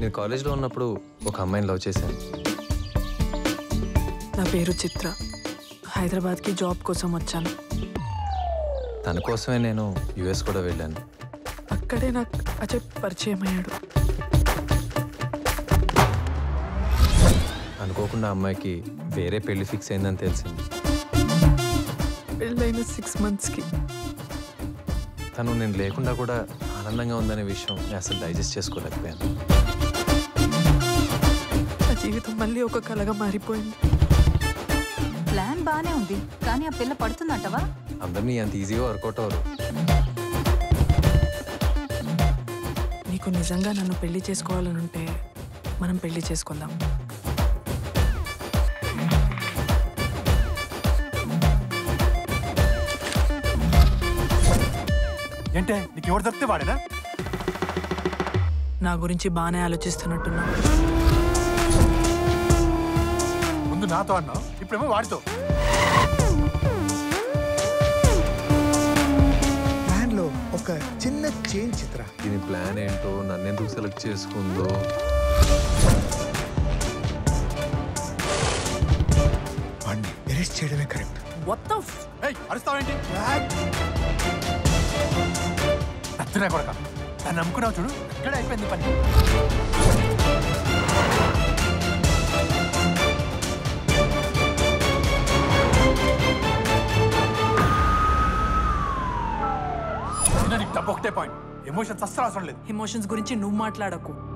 నేను కాలేజ్లో ఉన్నప్పుడు ఒక అమ్మాయిని లవ్ చేశాను నా పేరు చిత్ర హైదరాబాద్కి జాబ్ కోసం వచ్చాను తన కోసమే నేను యుఎస్ కూడా వెళ్ళాను అక్కడే నాకు అజయ్ పరిచయం అయ్యాడు అనుకోకుండా ఆ అమ్మాయికి వేరే పెళ్లి ఫిక్స్ అయిందని తెలిసింది పెళ్ళైన సిక్స్ మంత్స్కి తను నేను లేకుండా కూడా ఆనందంగా ఉందనే విషయం నేను అసలు డైజెస్ట్ చేసుకోలేకపోయాను నా జీవితం మళ్ళీ ఒక కలగా మారిపోయింది ప్లాన్ బానే ఉంది కానీ ఆ పిల్ల పడుతుందంటవా అందరినీ అంత ఈజీగా వర్కౌట్ అవ్వరు నీకు నిజంగా నన్ను పెళ్లి చేసుకోవాలనుంటే మనం పెళ్లి చేసుకుందాం ఏంటే నీకు ఎవరు దొరికితే వాడేనా నా గురించి బాగానే ఆలోచిస్తున్నట్టున్నా ముందు నాతో అన్నావు ఇప్పుడేమో వాడితో ప్లాన్ లో ఒక చిన్న చేంజ్ చిత్ర దీని ప్లాన్ ఏంటో నన్ను ఎందుకు సెలెక్ట్ చేసుకుందో వాడిని అరెస్ట్ చేయడమే కరెక్ట్ మొత్తం ఏయ్ అరుస్తావేంటి నచ్చునే కొడక నన్ను నమ్ముకున్నావు చూడు ఇక్కడ అయిపోయింది పని ఇంకా నీకు డబ్బు ఒకటే పాయింట్ ఎమోషన్స్ అస్సలు అవసరం లేదు ఎమోషన్స్ గురించి నువ్వు మాట్లాడకు